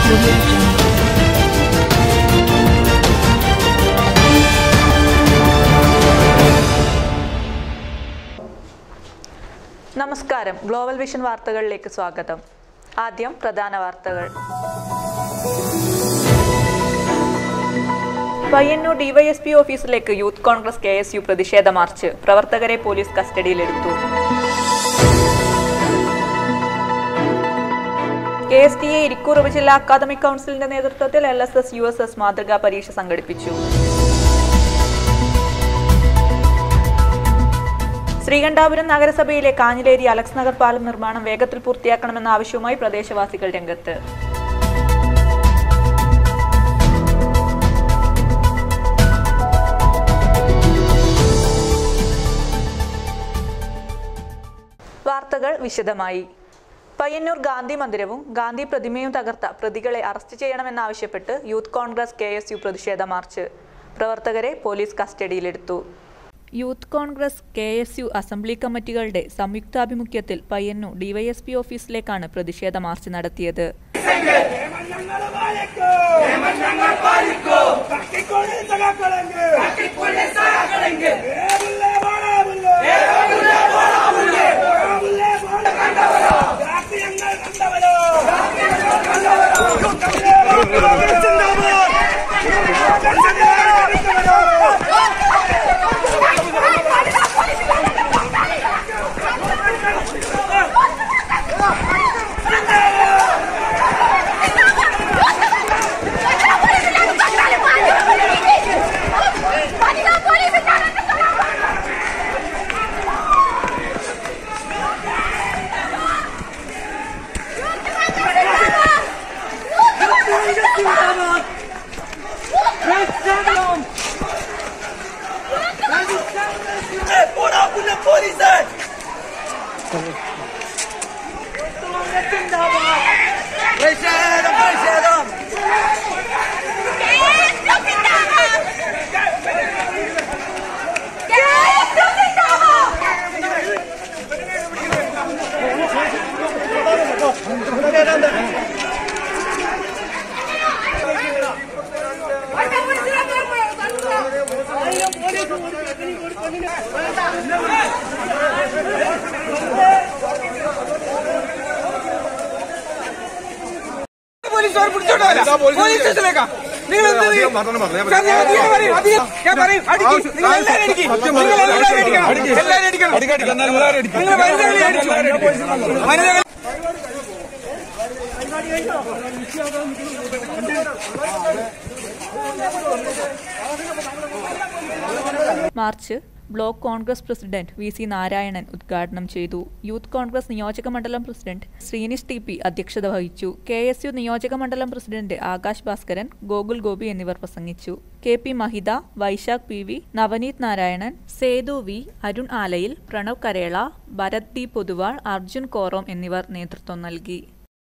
Audio Jungle. നമസ്കാരം global vision വാർത്തകളിലേക്ക് സ്വാഗതം ആദ്യം പ്രധാന വാർത്തകൾ പയ്യന്നൂർ ഡിവൈഎസ്പി ഓഫീസിലേക്ക് youth Congress K S U പ്രതിഷേധ മാർച്ച് പ്രവർത്തകരെ പോലീസ് കസ്റ്റഡിയിലെടുത്തു K S T A Irikkur ഉപജില്ലാ അക്കാദമിക് കൗൺസിലിന്റെ നേതൃത്വത്തിൽ L S S U S S മാതൃകാ പരീക്ഷ സംഘടിപ്പിച്ചു ശ്രീകണ്ഠാപുരം നഗരസഭയിലെ കാഞ്ഞിലേരി അലക്സ് നഗർ പാലം നിർമ്മാണം വേഗത്തിൽ പൂർത്തിയാക്കണമെന്ന ആവശ്യവുമായി പ്രദേശവാസികൾ രംഗത്ത് വാർത്തകൾ വിശദമായി പയ്യന്നൂർ ഗാന്ധി മന്ദിരവും ഗാന്ധി പ്രതിമയും തകർത്ത പ്രതികളെ അറസ്റ്റ് ചെയ്യണമെന്നാവശ്യപ്പെട്ട് youth Congress K S U പ്രതിഷേധ മാർച്ച് പ്രവർത്തകരെ പോലീസ് കസ്റ്റഡിയിലെടുത്തു youth Congress K S U assembly കമ്മിറ്റികളുടെ സംയുക്താഭിമുഖ്യത്തിൽ പയ്യന്നൂർ ഡിവൈഎസ്പി ഓഫീസിലേക്കാണ് പ്രതിഷേധ മാർച്ച് നടത്തിയത് പ്രതിഷേധം പ്രതിഷേധം പോലീസുകാർ പിടിച്ചോണ്ടോ പോലീസ് സ്റ്റേഷനിലേക്കാ നിങ്ങൾ എന്ത് ചെയ്യും? സാർ, ഞാൻ അധികം പറയും, അധികം ഞാൻ പറയും, അടിക്ക്. നിങ്ങൾ എല്ലാവരും അടിക്ക്. നിങ്ങൾ എല്ലാവരും അടിക്കണം. എല്ലാവരും അടിക്കണം. നിങ്ങൾ വനിതകളെ അടിച്ചു. വനിതകളെ march block Congress president V C Narayanan ഉദ്ഘാടനം ചെയ്തു യൂത്ത് കോൺഗ്രസ് നിയോജക മണ്ഡലം പ്രസിഡന്റ് ശ്രീനിഷ് ടി പി അധ്യക്ഷത വഹിച്ചു കെ എസ് യു നിയോജക മണ്ഡലം പ്രസിഡന്റ് ആകാശ് ഭാസ്കരൻ ഗോകുൽ ഗോപി എന്നിവർ പ്രസംഗിച്ചു K P Mahitha Vaishakh P V Navaneeth Narayanan Sethu V Arun Alayil Pranav Karela Bharath D Poduval Arjun Korom എന്നിവർ നേതൃത്വം നൽകി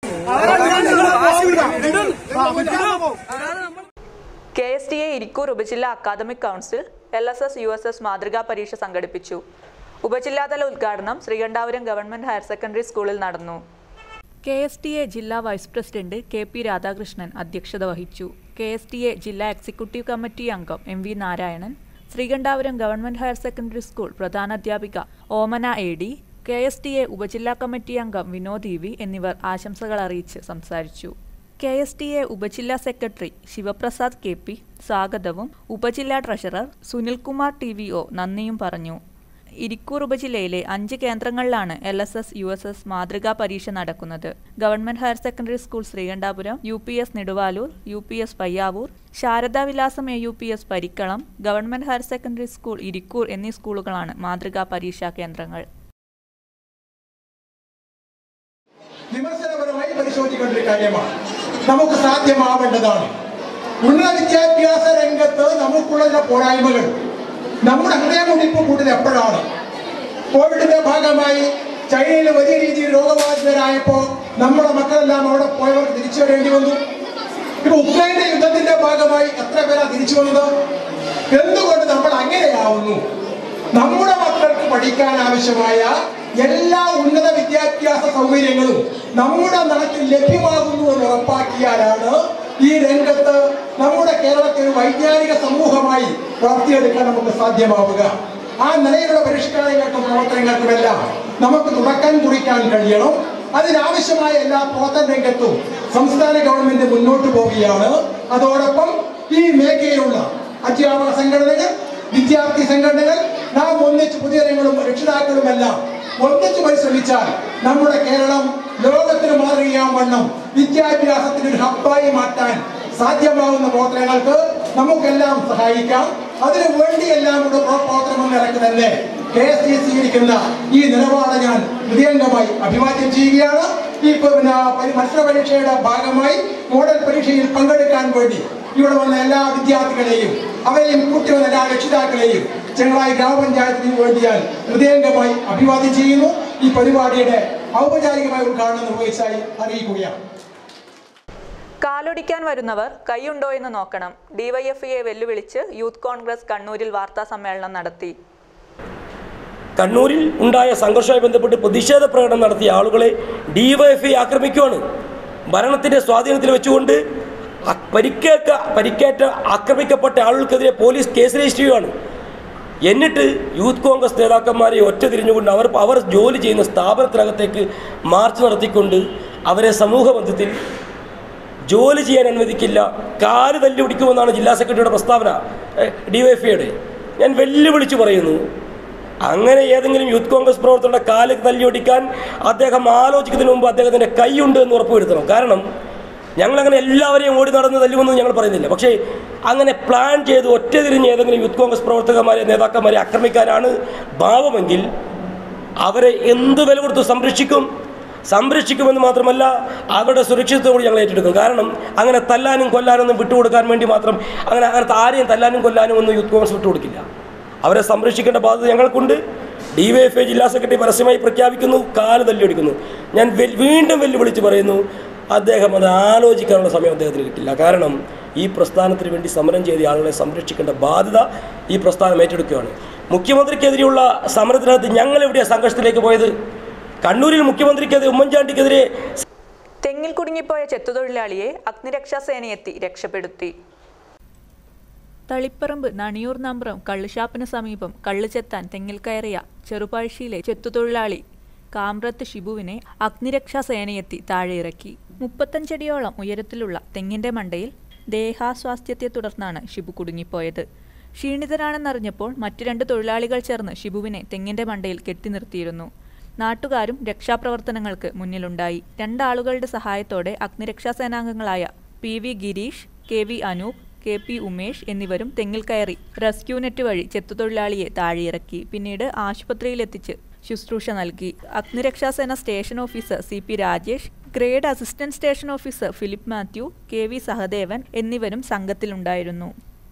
K S T A Irikkur ഉപജില്ലാ academic council L S S U S S മാതൃകാ പരീക്ഷ സംഘടിപ്പിച്ചു ഉപജില്ലാതല ഉദ്ഘാടനം ശ്രീകണ്ഠാപുരം ഗവൺമെന്റ് ഹയർ സെക്കൻഡറി സ്കൂളിൽ നടന്നു കെ എസ് ടി എ ജില്ലാ vice president K P Radhakrishnan അധ്യക്ഷത വഹിച്ചു കെ എസ് ടി എ ജില്ലാ എക്സിക്യൂട്ടീവ് കമ്മിറ്റി അംഗം M V Narayanan Sreekandapuram government higher secondary school പ്രധാനാധ്യാപിക Omana A D K S T A ഉപജില്ലാ കമ്മിറ്റി അംഗം വിനോദ് ഇ വി എന്നിവർ ആശംസകൾ അറിയിച്ച് സംസാരിച്ചു കെ എസ് ടി എ ഉപജില്ലാ സെക്രട്ടറി ശിവപ്രസാദ് കെ പി സ്വാഗതവും ഉപജില്ലാ treasurer Sunilkumar T V O നന്ദിയും പറഞ്ഞു ഇരിക്കൂർ ഉപജില്ലയിലെ അഞ്ച് കേന്ദ്രങ്ങളിലാണ് L S S U S S മാതൃകാ പരീക്ഷ നടക്കുന്നത് government higher secondary school Sreekandapuram U P S Neduvalur U P S Payyavur Sharadavilasam A U P S Parikkalam government higher secondary school Irikkur എന്നീ സ്കൂളുകളാണ് മാതൃകാ പരീക്ഷാ കേന്ദ്രങ്ങൾ വിമർശനപരമായി പരിശോധിക്കേണ്ട ഒരു കാര്യമാണ് നമുക്ക് സാധ്യമാവേണ്ടതാണ് ഉന്നത വിദ്യാഭ്യാസ രംഗത്ത് നമുക്കുള്ള ചില പോരായ്മകൾ നമ്മുടെ ഹൃദയമുടിപ്പ് കൂടുതൽ എപ്പോഴാണ് കോവിഡിന്റെ ഭാഗമായി ചൈനയിൽ വലിയ രീതിയിൽ രോഗബാധിതരായപ്പോൾ നമ്മുടെ മക്കളെല്ലാം അവിടെ പോയവർക്ക് തിരിച്ചു വരേണ്ടി വന്നു ഇപ്പൊ ഉക്രൈന്റെ യുദ്ധത്തിന്റെ ഭാഗമായി എത്ര പേരാ തിരിച്ചു വന്നത് എന്തുകൊണ്ട് നമ്മൾ അങ്ങനെയാവുന്നു നമ്മുടെ മക്കൾക്ക് പഠിക്കാൻ ആവശ്യമായ എല്ലാ ഉന്നത വിദ്യാഭ്യാസ സൗകര്യങ്ങളും നമ്മുടെ നാട്ടിൽ ലഭ്യമാകുന്നു എന്ന് ഉറപ്പാക്കിയാലാണ് ഈ രംഗത്ത് നമ്മുടെ കേരളത്തെ ഒരു വൈജ്ഞാനിക സമൂഹമായി വളർത്തിയെടുക്കാൻ നമുക്ക് സാധ്യമാവുക ആ നിലയിലുള്ള പരിഷ്കാരങ്ങൾക്കും പ്രവർത്തനങ്ങൾക്കുമെല്ലാം നമുക്ക് തുടക്കം കുറിക്കാൻ കഴിയണം അതിനാവശ്യമായ എല്ലാ പ്രവർത്തന രംഗത്തും സംസ്ഥാന ഗവൺമെന്റ് മുന്നോട്ട് പോവുകയാണ് അതോടൊപ്പം ഈ മേഖലയിലുള്ള അധ്യാപക സംഘടനകൾ വിദ്യാർത്ഥി സംഘടനകൾ നാം ഒന്നിച്ച് പൊതുജനങ്ങളും രക്ഷിതാക്കളുമെല്ലാം ഒന്നിച്ച് പരിശ്രമിച്ചാൽ നമ്മുടെ കേരളം ലോകത്തിന് മാതൃകയാവണ്ണം വിദ്യാഭ്യാസത്തിന് ഒരു ഹബ്ബായി മാറ്റാൻ സാധ്യമാവുന്ന പ്രവർത്തനങ്ങൾക്ക് നമുക്കെല്ലാം സഹായിക്കാം അതിനു വേണ്ടി എല്ലാം കൂടെ പ്രവർത്തനം നിരക്ക് തന്നെ കെ എസ് ടി സ്വീകരിക്കുന്ന ഈ നിലപാട് ഞാൻ ഹൃദയംഗമായി അഭിവാദ്യം ചെയ്യുകയാണ് ഈ പിന്നെ പരി- മത്സര പരീക്ഷയുടെ ഭാഗമായി മോഡൽ പരീക്ഷയിൽ പങ്കെടുക്കാൻ വേണ്ടി ഇവിടെ വന്ന എല്ലാ വിദ്യാർത്ഥികളെയും അവരെയും കൂട്ടി വന്ന എല്ലാ രക്ഷിതാക്കളെയും ചെങ്ങളായി ഗ്രാമപഞ്ചായത്തിന് വേണ്ടി ഞാൻ ഹൃദയംഗമായി അഭിവാദ്യം ചെയ്യുന്നു ഈ പരിപാടിയുടെ ഔപചാരികമായ ഉദ്ഘാടനം നിർവഹിച്ചായി അറിയിക്കുകയാണ് കാലൊടിക്കാൻ വരുന്നവർ കൈയുണ്ടോ എന്ന് നോക്കണം ഡിവൈഎഫ്ഐയെ വെല്ലുവിളിച്ച് യൂത്ത് കോൺഗ്രസ് കണ്ണൂരിൽ വാർത്താ സമ്മേളനം നടത്തി കണ്ണൂരിൽ ഉണ്ടായ സംഘർഷവുമായി ബന്ധപ്പെട്ട് പ്രതിഷേധ പ്രകടനം നടത്തിയ ആളുകളെ ഡിവൈഎഫ്ഐ ആക്രമിക്കുകയാണ് ഭരണത്തിൻ്റെ സ്വാധീനത്തിൽ വെച്ചുകൊണ്ട് അ- പരിക്കേറ്റ പരിക്കേറ്റ ആക്രമിക്കപ്പെട്ട ആളുകൾക്കെതിരെ പോലീസ് കേസ് രജിസ്റ്റർ ചെയ്യുകയാണ് എന്നിട്ട് യൂത്ത് കോൺഗ്രസ് നേതാക്കന്മാരെ ഒറ്റ തിരിഞ്ഞുകൊണ്ട് അവർ അവർ ജോലി ചെയ്യുന്ന സ്ഥാപനത്തിനകത്തേക്ക് മാർച്ച് നടത്തിക്കൊണ്ട് അവരെ സമൂഹ ബന്ധത്തിൽ ജോലി ചെയ്യാൻ അനുവദിക്കില്ല കാല് തല്ലി പിടിക്കുമെന്നാണ് ജില്ലാ സെക്രട്ടറിയുടെ പ്രസ്താവന ഡിവൈഎഫ്ഐയുടെ ഞാൻ വെല്ലുവിളിച്ച് പറയുന്നു അങ്ങനെ ഏതെങ്കിലും യൂത്ത് കോൺഗ്രസ് പ്രവർത്തകരുടെ കാല് തല്ലി ഒടിക്കാൻ അദ്ദേഹം ആലോചിക്കുന്നതിന് മുമ്പ് അദ്ദേഹത്തിൻ്റെ കൈയുണ്ട് എന്ന് ഉറപ്പുവരുത്തണം കാരണം ഞങ്ങളങ്ങനെ എല്ലാവരെയും ഓടി നടന്ന് തല്ലുമെന്ന് ഞങ്ങൾ പറയുന്നില്ല പക്ഷേ അങ്ങനെ പ്ലാൻ ചെയ്ത് ഒറ്റ തിരിഞ്ഞ് ഏതെങ്കിലും യൂത്ത് കോൺഗ്രസ് പ്രവർത്തകന്മാരെ നേതാക്കന്മാരെ ആക്രമിക്കാനാണ് ഭാവമെങ്കിൽ അവരെ എന്ത് വില കൊടുത്ത് സംരക്ഷിക്കും സംരക്ഷിക്കുമെന്ന് മാത്രമല്ല അവരുടെ സുരക്ഷിതത്തോട് ഞങ്ങൾ ഏറ്റെടുക്കും കാരണം അങ്ങനെ തല്ലാനും കൊല്ലാനും ഒന്നും വിട്ടുകൊടുക്കാൻ വേണ്ടി മാത്രം അങ്ങനെ അങ്ങനത്തെ ആരെയും തല്ലാനും കൊല്ലാനും ഒന്നും യൂത്ത് കോൺഗ്രസ് വിട്ടുകൊടുക്കില്ല അവരെ സംരക്ഷിക്കേണ്ട ബാധ്യത ഞങ്ങൾക്കുണ്ട് ഡി വൈ എഫ് ഐ ജില്ലാ സെക്രട്ടറി പരസ്യമായി പ്രഖ്യാപിക്കുന്നു കാല് തല്ലിയൊടിക്കുന്നു ഞാൻ വെ- വീണ്ടും വെല്ലുവിളിച്ച് പറയുന്നു അദ്ദേഹം അത് ആലോചിക്കാനുള്ള സമയം അദ്ദേഹത്തിന് കിട്ടില്ല കാരണം ഈ പ്രസ്ഥാനത്തിന് വേണ്ടി സമരം ചെയ്ത ആളുകളെ സംരക്ഷിക്കേണ്ട ബാധ്യത ഈ പ്രസ്ഥാനം ഏറ്റെടുക്കുകയാണ് മുഖ്യമന്ത്രിക്കെതിരെയുള്ള സമരത്തിനകത്ത് ഞങ്ങൾ എവിടെയാണ് സംഘർഷത്തിലേക്ക് പോയത് കണ്ണൂരിൽ മുഖ്യമന്ത്രിക്കെതിരെ ഉമ്മൻചാണ്ടിക്കെതിരെ തെങ്ങിൽ കുടുങ്ങിപ്പോയ ചെത്തുതൊഴിലാളിയെ അഗ്നിരക്ഷാ സേനയെത്തി രക്ഷപ്പെടുത്തി തളിപ്പറമ്പ് നണിയൂർ നമ്പ്രം കള്ളുഷാപ്പിന് സമീപം കള്ള് ചെത്താൻ തെങ്ങിൽ കയറിയ ചെറുപഴശ്ശിയിലെ ചെത്തുതൊഴിലാളി കാമ്രത്ത് ഷിബുവിനെ അഗ്നിരക്ഷാ സേനയെത്തി താഴെ ഇറക്കി മുപ്പത്തഞ്ചടിയോളം ഉയരത്തിലുള്ള തെങ്ങിന്റെ മണ്ടയിൽ ദേഹാസ്വാസ്ഥ്യത്തെ തുടർന്നാണ് ഷിബു കുടുങ്ങിപ്പോയത് ക്ഷീണിതനാണെന്നറിഞ്ഞപ്പോൾ മറ്റു രണ്ട് തൊഴിലാളികൾ ചേർന്ന് ഷിബുവിനെ തെങ്ങിന്റെ മണ്ടയിൽ കെട്ടി നിർത്തിയിരുന്നു നാട്ടുകാരും രക്ഷാപ്രവർത്തനങ്ങൾക്ക് മുന്നിലുണ്ടായി രണ്ടാളുകളുടെ സഹായത്തോടെ അഗ്നിരക്ഷാ സേനാംഗങ്ങളായ P V Girish K V Anoop K P Umesh എന്നിവരും തെങ്ങിൽ കയറി റെസ്ക്യൂ നെറ്റ് വഴി ചെത്തുതൊഴിലാളിയെ താഴെയിറക്കി പിന്നീട് ആശുപത്രിയിലെത്തിച്ച് ശുശ്രൂഷ നൽകി അഗ്നിരക്ഷാസേന station officer C P Rajesh grade assistant station officer Philip Mathew K V Sahadevan എന്നിവരും സംഘത്തിലുണ്ടായിരുന്നു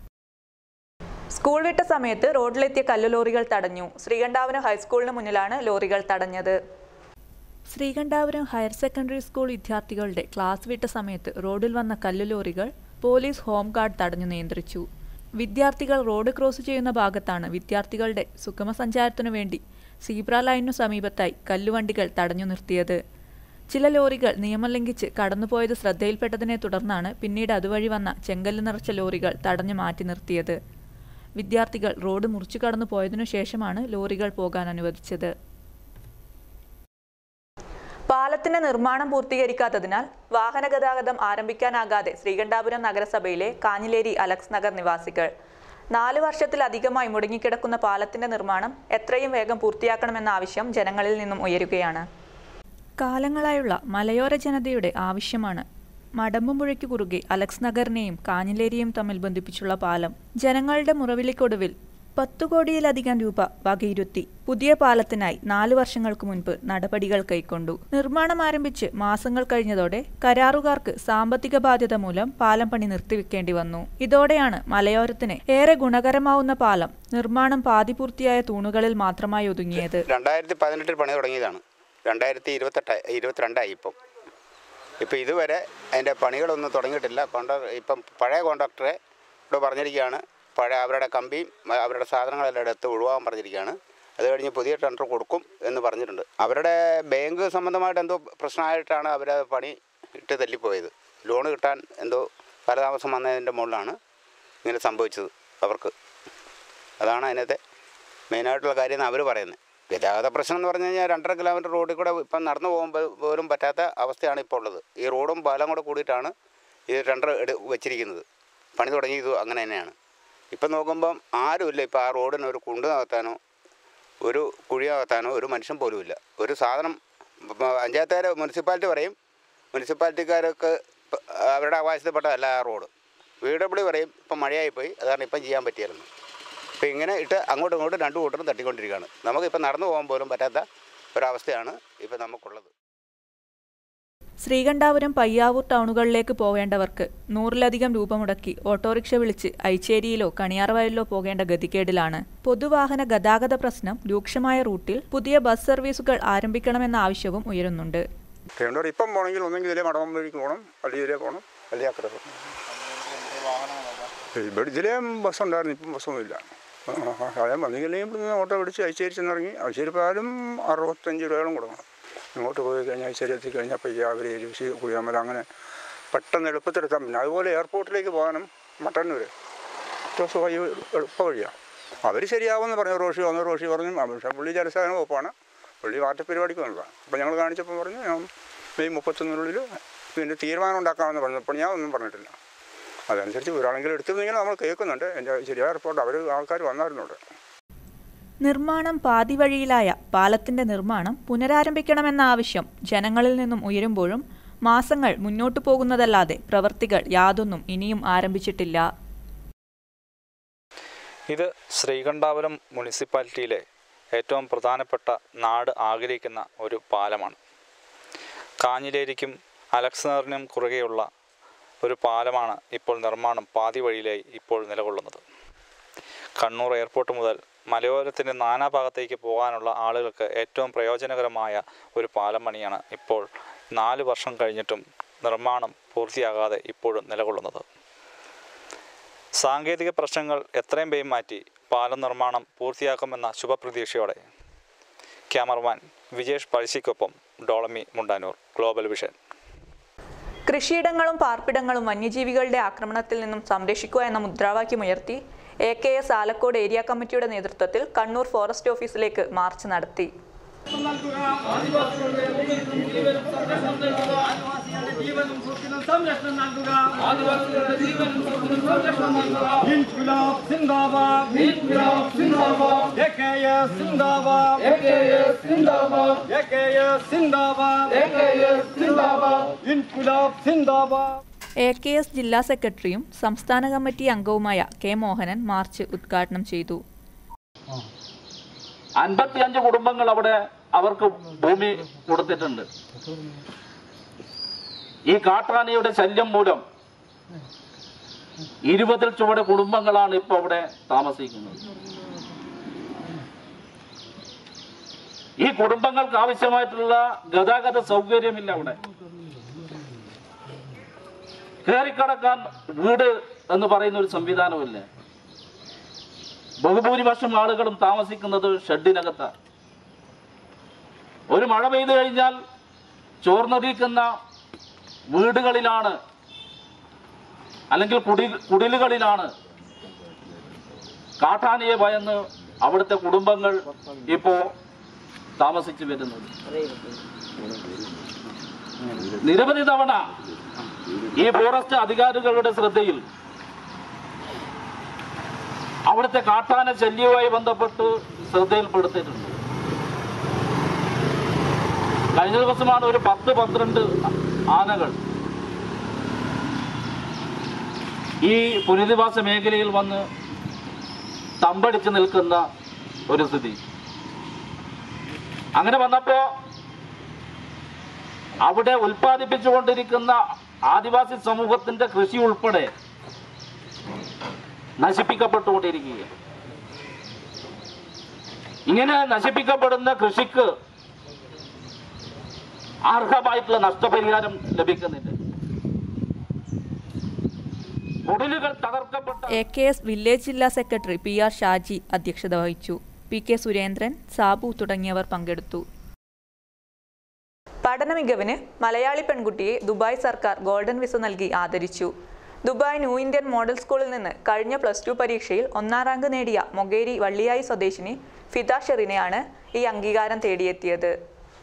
സ്കൂൾ വിട്ട സമയത്ത് റോഡിലെത്തിയ കല്ലുലോറികൾ തടഞ്ഞു ശ്രീകണ്ഠാപുരം ഹൈസ്കൂളിന് മുന്നിലാണ് ലോറികൾ തടഞ്ഞത് ശ്രീകണ്ഠാപുരം ഹയർ സെക്കൻഡറി സ്കൂൾ വിദ്യാർത്ഥികളുടെ ക്ലാസ് വിട്ട സമയത്ത് റോഡിൽ വന്ന കല്ലുലോറികൾ പോലീസ് ഹോം ഗാർഡ് തടഞ്ഞു നിയന്ത്രിച്ചു വിദ്യാർത്ഥികൾ റോഡ് ക്രോസ് ചെയ്യുന്ന ഭാഗത്താണ് വിദ്യാർത്ഥികളുടെ സുഗമസഞ്ചാരത്തിനു വേണ്ടി സീബ്ര ലൈനു സമീപത്തായി കല്ലുവണ്ടികൾ തടഞ്ഞു നിർത്തിയത് ചില ലോറികൾ നിയമം ലംഘിച്ച് കടന്നുപോയത് ശ്രദ്ധയിൽപ്പെട്ടതിനെ തുടർന്നാണ് പിന്നീട് അതുവഴി വന്ന ചെങ്കല്ല് നിറച്ച ലോറികൾ തടഞ്ഞു മാറ്റി നിർത്തിയത് വിദ്യാർത്ഥികൾ റോഡ് മുറിച്ചു കടന്നു പോയതിനു ശേഷമാണ് ലോറികൾ പോകാൻ അനുവദിച്ചത് പാലത്തിന്റെ നിർമ്മാണം പൂർത്തീകരിക്കാത്തതിനാൽ വാഹന ഗതാഗതം ആരംഭിക്കാനാകാതെ ശ്രീകണ്ഠാപുരം നഗരസഭയിലെ കാഞ്ഞിലേരി അലക്സ് നഗർ നിവാസികൾ നാല് വർഷത്തിലധികമായി മുടങ്ങിക്കിടക്കുന്ന പാലത്തിന്റെ നിർമ്മാണം എത്രയും വേഗം പൂർത്തിയാക്കണമെന്ന ആവശ്യം ജനങ്ങളിൽ നിന്നും ഉയരുകയാണ് കാലങ്ങളായുള്ള മലയോര ജനതയുടെ ആവശ്യമാണ് മടമ്പുപുഴയ്ക്ക് കുറുകെ അലക്സ് നഗറിനെയും കാഞ്ഞിലേരിയും തമ്മിൽ ബന്ധിപ്പിച്ചുള്ള പാലം ജനങ്ങളുടെ മുറവിളിക്കൊടുവിൽ പത്തു കോടിയിലധികം രൂപ വകയിരുത്തി പുതിയ പാലത്തിനായി നാലു വർഷങ്ങൾക്ക് മുൻപ് നടപടികൾ കൈക്കൊണ്ടു നിർമ്മാണം ആരംഭിച്ച് മാസങ്ങൾ കഴിഞ്ഞതോടെ കരാറുകാർക്ക് സാമ്പത്തിക ബാധ്യത മൂലം പാലം പണി നിർത്തിവെക്കേണ്ടി വന്നു ഇതോടെയാണ് മലയോരത്തിന് ഏറെ ഗുണകരമാവുന്ന പാലം നിർമ്മാണം പാതി പൂർത്തിയായ തൂണുകളിൽ മാത്രമായി ഒതുങ്ങിയത് രണ്ടായിരത്തി പതിനെട്ടിൽ പണി തുടങ്ങിയതാണ് രണ്ടായിരത്തി ഇരുപത്തെട്ട് ഇരുപത്തിരണ്ടായി ഇപ്പം ഇപ്പം ഇതുവരെ അതിൻ്റെ പണികളൊന്നും തുടങ്ങിയിട്ടില്ല കോൺട്രാ ഇപ്പം പഴയ കോൺട്രാക്ടറെ ഇവിടെ പറഞ്ഞിരിക്കുകയാണ് പഴയ അവരുടെ കമ്പിയും മ- അവരുടെ സാധനങ്ങളെല്ലാം എടുത്ത് ഒഴിവാകാൻ പറഞ്ഞിരിക്കുകയാണ് അത് കഴിഞ്ഞ് പുതിയ ടെൻഡർ കൊടുക്കും എന്ന് പറഞ്ഞിട്ടുണ്ട് അവരുടെ ബാങ്ക് സംബന്ധമായിട്ട് എന്തോ പ്രശ്നമായിട്ടാണ് അവർ പണി ഇട്ട് തല്ലിപ്പോയത് ലോൺ കിട്ടാൻ എന്തോ കാലതാമസം വന്നതിൻ്റെ മുകളിലാണ് ഇങ്ങനെ സംഭവിച്ചത് അവർക്ക് അതാണ് അതിനകത്തെ മെയിനായിട്ടുള്ള കാര്യം എന്ന് അവർ പറയുന്നത് ഗതാഗത പ്രശ്നം എന്ന് പറഞ്ഞു കഴിഞ്ഞാൽ രണ്ടര കിലോമീറ്റർ റോഡിൽ കൂടെ ഇപ്പം നടന്നു പോകുമ്പോൾ പോലും പറ്റാത്ത അവസ്ഥയാണ് ഇപ്പോൾ ഉള്ളത് ഈ റോഡും പാലം കൂടെ കൂടിയിട്ടാണ് ഈ ടെൻഡർ എടു വെച്ചിരിക്കുന്നത് പണി തുടങ്ങിയത് അങ്ങനെ തന്നെയാണ് ഇപ്പം നോക്കുമ്പം ആരുമില്ല ഇപ്പോൾ ആ റോഡിന് ഒരു കുണ്ട് നികത്താനോ ഒരു കുഴി നികത്താനോ ഒരു മനുഷ്യൻ പോലും ഇല്ല ഒരു സാധനം പഞ്ചായത്തുകാർ മുനിസിപ്പാലിറ്റി പറയും മുനിസിപ്പാലിറ്റിക്കാർക്ക് പ- അവരുടെ അവകാശത്തിൽപ്പെട്ടതല്ല ആ റോഡ് വി ഡബ്ല്യു പറയും ഇപ്പം മഴയായിപ്പോയി അതാണ് ഇപ്പം ചെയ്യാൻ പറ്റിയായിരുന്നു ഇപ്പം ഇങ്ങനെ ഇട്ട് അങ്ങോട്ടും ഇങ്ങോട്ടും രണ്ടു കൂട്ടരും തട്ടിക്കൊണ്ടിരിക്കുകയാണ് നമുക്കിപ്പോൾ നടന്നു പോകാൻ പോലും പറ്റാത്ത ഒരവസ്ഥയാണ് ഇപ്പം നമുക്കുള്ളത് ശ്രീകണ്ഠാപുരം പയ്യാവൂർ ടൗണുകളിലേക്ക് പോവേണ്ടവർക്ക് നൂറിലധികം രൂപ മുടക്കി ഓട്ടോറിക്ഷ വിളിച്ച് ഐച്ചേരിയിലോ കണിയാർവയലിലോ പോകേണ്ട ഗതികേടിലാണ് പൊതുവാഹന ഗതാഗത പ്രശ്നം രൂക്ഷമായ റൂട്ടിൽ പുതിയ ബസ് സർവീസുകൾ ആരംഭിക്കണമെന്ന ആവശ്യവും ഉയരുന്നുണ്ട് തിരുവനന്തപുരം ഇപ്പം പോകണമെങ്കിൽ ഒന്നെങ്കിൽ ഇതിലെ മടവം വഴിക്ക് പോകണം അല്ലെങ്കിൽ ഇതിലേ പോകണം അല്ലെങ്കിൽ അക്കരെ പോകണം ഇവിടെ ഇതിലേ ബസ് ഉണ്ടായിരുന്നു ഇപ്പം ബസ്സൊന്നുമില്ല അതേ വന്നെങ്കിൽ ഇവിടുന്ന് ഓട്ടോ പിടിച്ച് ഐശ്ശേരി ചെന്നിറങ്ങി ഐശ്ശേരി പോയാലും അറുപത്തഞ്ച് രൂപയോളം കൊടുക്കണം ഇങ്ങോട്ട് പോയി കഴിഞ്ഞാൽ ഐശ്ശേരി എത്തിക്കഴിഞ്ഞാൽ പയ്യാവരി എരുശി കുഴിയാമല അങ്ങനെ പെട്ടെന്ന് എളുപ്പത്തിലെത്താൻ പറ്റും അതുപോലെ എയർപോർട്ടിലേക്ക് പോകാനും മട്ടന്നൂർ ഏറ്റവും സുഖമായി എളുപ്പ വഴിയാണ് അവർ ശരിയാവുമെന്ന് പറഞ്ഞു റോഷി വന്നു റോഷി പറഞ്ഞു പക്ഷേ പുള്ളി ജലസേന വകുപ്പാണ് പുള്ളി പാർട്ടി പരിപാടിക്ക് വന്നതാണ് അപ്പോൾ ഞങ്ങൾ കാണിച്ചപ്പോൾ പറഞ്ഞു ഞാൻ മെയ് മുപ്പത്തൊന്നിനുള്ളിൽ ഇതിൻ്റെ തീരുമാനം ഉണ്ടാക്കാമെന്ന് പറഞ്ഞു അപ്പോൾ ഞാൻ ഒന്നും പറഞ്ഞിട്ടില്ല അതനുസരിച്ച് ഒരാളെങ്കിലും എടുത്തിരുന്നെങ്കിൽ നമ്മൾ കേൾക്കുന്നുണ്ട് എൻ്റെ ശരിയായ റിപ്പോർട്ട് അവർ ആൾക്കാർ വന്നായിരുന്നു ഇവിടെ നിർമ്മാണം പാതിവഴിയിലായ പാലത്തിന്റെ നിർമ്മാണം പുനരാരംഭിക്കണമെന്ന ആവശ്യം ജനങ്ങളിൽ നിന്നും ഉയരുമ്പോഴും മാസങ്ങൾ മുന്നോട്ടു പോകുന്നതല്ലാതെ പ്രവൃത്തികൾ യാതൊന്നും ഇനിയും ആരംഭിച്ചിട്ടില്ല ഇത് ശ്രീകണ്ഠാപുരം മുനിസിപ്പാലിറ്റിയിലെ ഏറ്റവും പ്രധാനപ്പെട്ട നാട് ആഗ്രഹിക്കുന്ന ഒരു പാലമാണ് കാഞ്ഞിലേരിക്കും അലക്സാറിനും കുറുകെയുള്ള ഒരു പാലമാണ് ഇപ്പോൾ നിർമ്മാണം പാതി വഴിയിലായി ഇപ്പോൾ നിലകൊള്ളുന്നത് കണ്ണൂർ എയർപോർട്ട് മുതൽ മലയോരത്തിൻ്റെ നാനാഭാഗത്തേക്ക് പോകാനുള്ള ആളുകൾക്ക് ഏറ്റവും പ്രയോജനകരമായ ഒരു പാലം പണിയാണ് ഇപ്പോൾ നാല് വർഷം കഴിഞ്ഞിട്ടും നിർമ്മാണം പൂർത്തിയാകാതെ ഇപ്പോഴും നിലകൊള്ളുന്നത് സാങ്കേതിക പ്രശ്നങ്ങൾ എത്രയും വേഗം മാറ്റി പാലം നിർമ്മാണം പൂർത്തിയാക്കുമെന്ന ശുഭപ്രതീക്ഷയോടെ ക്യാമറമാൻ വിജേഷ് പഴശ്ശിക്കൊപ്പം ഡോളമി മുണ്ടാനൂർ ഗ്ലോബൽ വിഷൻ കൃഷിയിടങ്ങളും പാർപ്പിടങ്ങളും വന്യജീവികളുടെ ആക്രമണത്തിൽ നിന്നും സംരക്ഷിക്കുക എന്ന മുദ്രാവാക്യമുയർത്തി A K S Alakode area കമ്മിറ്റിയുടെ നേതൃത്വത്തിൽ കണ്ണൂർ ഫോറസ്റ്റ് ഓഫീസിലേക്ക് മാർച്ച് നടത്തി ഇൻക്വിലാബ് സിന്ദാബാദ് ഇൻക്വിലാബ് സിന്ദാബാദ് എകെഎസ് സിന്ദാബാദ് എകെഎസ് സിന്ദാബാദ് എകെഎസ് സിന്ദാബാദ് എകെഎസ് സിന്ദാബാദ് ഇൻക്വിലാബ് സിന്ദാബാദ് എ കെ എസ് ജില്ലാ സെക്രട്ടറിയും സംസ്ഥാന കമ്മിറ്റി അംഗവുമായ കെ മോഹനൻ മാർച്ച് ഉദ്ഘാടനം ചെയ്തു അൻപത്തിയഞ്ച് കുടുംബങ്ങൾ അവിടെ അവർക്ക് ഭൂമി കൊടുത്തിട്ടുണ്ട് ഈ കാട്ടാനയുടെ ശല്യം മൂലം ഇരുപതിൽ ചുവടെ കുടുംബങ്ങളാണ് ഇപ്പൊ അവിടെ താമസിക്കുന്നത് ഈ കുടുംബങ്ങൾക്ക് ആവശ്യമായിട്ടുള്ള ഗതാഗത സൗകര്യമില്ല അവിടെ കയറിക്കടക്കാൻ വീട് എന്ന് പറയുന്ന ഒരു സംവിധാനമില്ല ബഹുഭൂരിപക്ഷം ആളുകളും താമസിക്കുന്നത് ഷെഡിനകത്താണ് ഒരു മഴ പെയ്തു കഴിഞ്ഞാൽ ചോർന്നൊലിക്കുന്ന വീടുകളിലാണ് അല്ലെങ്കിൽ കുടി കുടിലുകളിലാണ് കാട്ടാനയെ ഭയന്ന് അവിടുത്തെ കുടുംബങ്ങൾ ഇപ്പോ താമസിച്ചു വരുന്നത് നിരവധി തവണ ഈ ഫോറസ്റ്റ് അധികാരികളുടെ ശ്രദ്ധയിൽ അവിടുത്തെ കാട്ടാന ശല്യവുമായി ബന്ധപ്പെട്ട് ശ്രദ്ധയിൽപ്പെടുത്തിയിട്ടുണ്ട് കഴിഞ്ഞ ദിവസമാണ് ഒരു പത്ത് പന്ത്രണ്ട് ആനകൾ ഈ പുനരധിവാസ മേഖലയിൽ വന്ന് തമ്പടിച്ച് നിൽക്കുന്ന ഒരു സ്ഥിതി അങ്ങനെ വന്നപ്പോ അവിടെ ഉൽപ്പാദിപ്പിച്ചുകൊണ്ടിരിക്കുന്ന ആദിവാസി സമൂഹത്തിന്റെ കൃഷി ഉൾപ്പെടെ നശിപ്പിക്കപ്പെട്ടുകൊണ്ടിരിക്കുകയാണ് ഇങ്ങനെ നശിപ്പിക്കപ്പെടുന്ന കൃഷിക്ക് അർഹമായിട്ടുള്ള നഷ്ടപരിഹാരം ലഭിക്കുന്നില്ല കുടിലുകൾ തകർക്കപ്പെട്ട എ കെ എസ് വില്ലേജ് ജില്ലാ സെക്രട്ടറി പി ആർ ഷാജി അധ്യക്ഷത വഹിച്ചു പി കെ സുരേന്ദ്രൻ സാബു തുടങ്ങിയവർ പങ്കെടുത്തു പഠന മികവിന് മലയാളി പെൺകുട്ടിയെ ദുബായ് സർക്കാർ ഗോൾഡൻ വിസ നൽകി ആദരിച്ചു ദുബായ് ന്യൂ ഇന്ത്യൻ മോഡൽ സ്കൂളിൽ നിന്ന് കഴിഞ്ഞ പ്ലസ് ടു പരീക്ഷയിൽ ഒന്നാം റാങ്ക് നേടിയ മൊഗേരി വള്ളിയായി സ്വദേശിനി ഫിദ ഷെറിനെയാണ് ഈ അംഗീകാരം തേടിയെത്തിയത്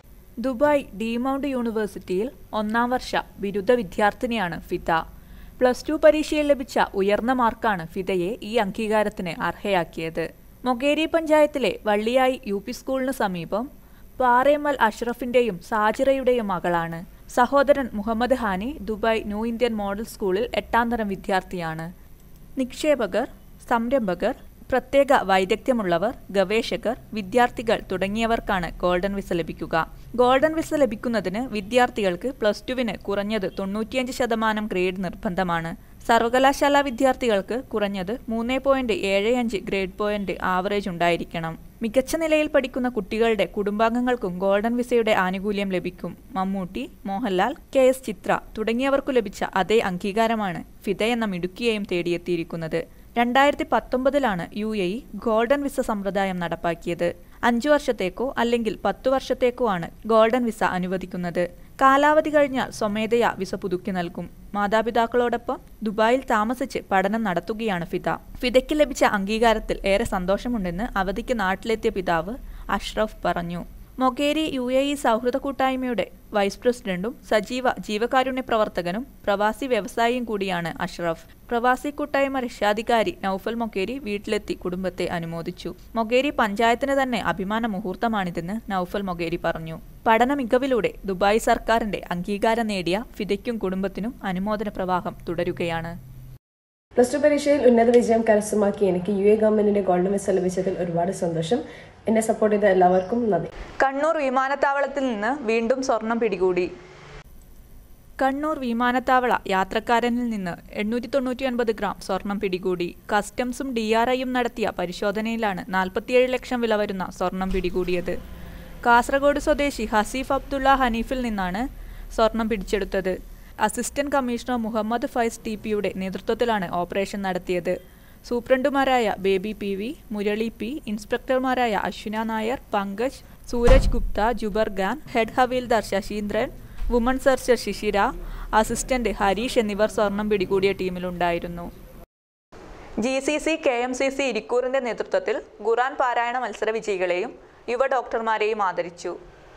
ദുബായ് ഡിമൗണ്ട് യൂണിവേഴ്സിറ്റിയിൽ ഒന്നാം വർഷ ബിരുദ വിദ്യാർത്ഥിനിയാണ് ഫിദ പ്ലസ് ടു പരീക്ഷയിൽ ലഭിച്ച ഉയർന്ന മാർക്കാണ് ഫിദയെ ഈ അംഗീകാരത്തിന് അർഹയാക്കിയത് മൊഗേരി പഞ്ചായത്തിലെ വള്ളിയായി യു പി സ്കൂളിന് സമീപം പാറേമൽ അഷ്റഫിന്റെയും സാജിറയുടെയും മകളാണ് സഹോദരൻ മുഹമ്മദ് ഹാനി ദുബായ് ന്യൂ ഇന്ത്യൻ മോഡൽ സ്കൂളിൽ എട്ടാം തരം വിദ്യാർത്ഥിയാണ് നിക്ഷേപകർ സംരംഭകർ പ്രത്യേക വൈദഗ്ധ്യമുള്ളവർ ഗവേഷകർ വിദ്യാർത്ഥികൾ തുടങ്ങിയവർക്കാണ് ഗോൾഡൻ വിസ ലഭിക്കുക ഗോൾഡൻ വിസ ലഭിക്കുന്നതിന് വിദ്യാർത്ഥികൾക്ക് പ്ലസ് ടുവിന് കുറഞ്ഞത് തൊണ്ണൂറ്റിയഞ്ച് ശതമാനം ഗ്രേഡ് നിർബന്ധമാണ് സർവകലാശാല വിദ്യാർത്ഥികൾക്ക് കുറഞ്ഞത് മൂന്ന് പോയിന്റ് ഏഴ് അഞ്ച് ഗ്രേഡ് പോയിന്റ് ആവറേജ് ഉണ്ടായിരിക്കണം മികച്ച നിലയിൽ പഠിക്കുന്ന കുട്ടികളുടെ കുടുംബാംഗങ്ങൾക്കും ഗോൾഡൻ വിസയുടെ ആനുകൂല്യം ലഭിക്കും മമ്മൂട്ടി മോഹൻലാൽ കെ എസ് ചിത്ര തുടങ്ങിയവർക്കു ലഭിച്ച അതേ അംഗീകാരമാണ് ഫിദ എന്ന മിടുക്കിയെയും തേടിയെത്തിയിരിക്കുന്നത് രണ്ടായിരത്തി പത്തൊമ്പതിലാണ് U A E golden visa സമ്പ്രദായം നടപ്പാക്കിയത് അഞ്ചു വർഷത്തേക്കോ അല്ലെങ്കിൽ പത്തു വർഷത്തേക്കോ ആണ് ഗോൾഡൻ വിസ അനുവദിക്കുന്നത് കാലാവധി കഴിഞ്ഞാൽ സ്വമേധയാ വിസ പുതുക്കി നൽകും മാതാപിതാക്കളോടൊപ്പം ദുബായിൽ താമസിച്ച് പഠനം നടത്തുകയാണ് ഫിദ ഫിദയ്ക്ക് ലഭിച്ച അംഗീകാരത്തിൽ ഏറെ സന്തോഷമുണ്ടെന്ന് അവധിക്ക് നാട്ടിലെത്തിയ പിതാവ് അഷ്റഫ് പറഞ്ഞു മൊഗേരി യു എ ഇ സൗഹൃദ കൂട്ടായ്മയുടെ വൈസ് പ്രസിഡന്റും സജീവ ജീവകാരുണ്യ പ്രവർത്തകനും പ്രവാസി വ്യവസായിയും കൂടിയാണ് അഷ്റഫ് പ്രവാസി കൂട്ടായ്മ രക്ഷാധികാരി നൌഫൽ മൊഗേരി വീട്ടിലെത്തി കുടുംബത്തെ അനുമോദിച്ചു മൊഗേരി പഞ്ചായത്തിന് തന്നെ അഭിമാന മുഹൂർത്തമാണിതെന്ന് നൌഫൽ മൊഗേരി പറഞ്ഞു പഠന മികവിലൂടെ ദുബായ് സർക്കാരിന്റെ അംഗീകാരം നേടിയ ഫിദയ്ക്കും കുടുംബത്തിനും അനുമോദന പ്രവാഹം തുടരുകയാണ് പ്ലസ് ടു പരീക്ഷയിൽ ഉന്നത വിജയം കരസ്ഥമാക്കി എനിക്ക് യു എ ഗവൺമെന്റിന്റെ ഗോൾഡൻ വിസ ലഭിച്ചതിൽ ഒരുപാട് സന്തോഷം എന്നെ സപ്പോർട്ട് ചെയ്ത എല്ലാവർക്കും നന്ദി കണ്ണൂർ വിമാനത്താവളത്തിൽ നിന്ന് വീണ്ടും സ്വർണം പിടികൂടി കണ്ണൂർ വിമാനത്താവള യാത്രക്കാരനിൽ നിന്ന് എണ്ണൂറ്റി തൊണ്ണൂറ്റി ഒൻപത് ഗ്രാം സ്വർണം പിടികൂടി കസ്റ്റംസും ഡി ആർ ഐയും നടത്തിയ പരിശോധനയിലാണ് നാൽപ്പത്തിയേഴ് ലക്ഷം വില വരുന്ന സ്വർണം പിടികൂടിയത് കാസർഗോഡ് സ്വദേശി ഹസീഫ് അബ്ദുള്ള ഹനീഫിൽ നിന്നാണ് സ്വർണം പിടിച്ചെടുത്തത് assistant commissioner Muhammad Faiz T പിയുടെ നേതൃത്വത്തിലാണ് ഓപ്പറേഷൻ നടത്തിയത് സൂപ്രണ്ടുമാരായ Baby P V Murali P ഇൻസ്പെക്ടർമാരായ Ashwina Nair Pankaj Suraj Gupta Jubair Khan head havildar Sasheendran woman searcher Shishira assistant Harish എന്നിവർ സ്വർണം പിടികൂടിയ ടീമിലുണ്ടായിരുന്നു G C C K M C C ഇരിക്കൂറിന്റെ നേതൃത്വത്തിൽ ഖുറാൻ പാരായണ മത്സര വിജയികളെയും യുവ ഡോക്ടർമാരെയും ആദരിച്ചു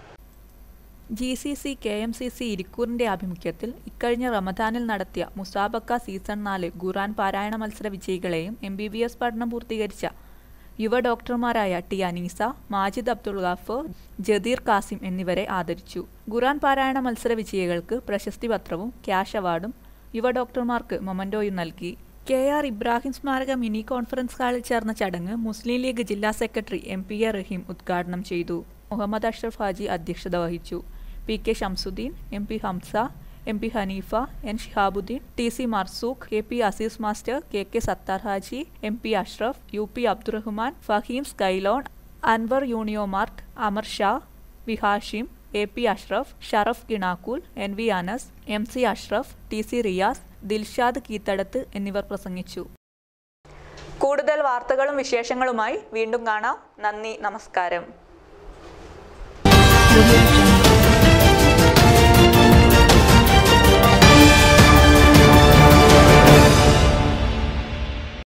G C C K M C C ഇരിക്കൂറിന്റെ ആഭിമുഖ്യത്തിൽ ഇക്കഴിഞ്ഞ റമദാനിൽ നടത്തിയ മുസാബക്ക സീസൺ നാല് ഖുറാൻ പാരായണ മത്സര വിജയികളെയും എം ബി ബി എസ് പഠനം പൂർത്തീകരിച്ച യുവ ഡോക്ടർമാരായ ടി അനീസ മാജിദ് അബ്ദുൾ ഗാഫർ ജദീർ കാസിം എന്നിവരെ ആദരിച്ചു ഖുറാൻ പാരായണ മത്സര വിജയികൾക്ക് പ്രശസ്തി പത്രവും ക്യാഷ് അവാർഡും യുവ ഡോക്ടർമാർക്ക് മൊമന്റോയും നൽകി കെ ആർ ഇബ്രാഹിം സ്മാരക മിനി കോൺഫറൻസ് ഹാളിൽ ചേർന്ന ചടങ്ങ് മുസ്ലിം ലീഗ് ജില്ലാ secretary M P A Raheem ഉദ്ഘാടനം ചെയ്തു മുഹമ്മദ് അഷ്റഫ് ഹാജി അധ്യക്ഷത വഹിച്ചു P K Shamsuddin M P Hamza M P Haneefa N Shihabuddin T C Marzook K P Azeez master K K Sathar Haji M P Ashraf U P Abdurahman Faheem Skylon Anwar Uniomart Amar Shah വിഹാഷിം A P Ashraf Sharaf Kinakool N V Anas M C Ashraf T C Riyas Dilshad കീത്തടത്ത് എന്നിവർ പ്രസംഗിച്ചു കൂടുതൽ വാർത്തകളും വിശേഷങ്ങളുമായി വീണ്ടും കാണാം നന്ദി നമസ്കാരം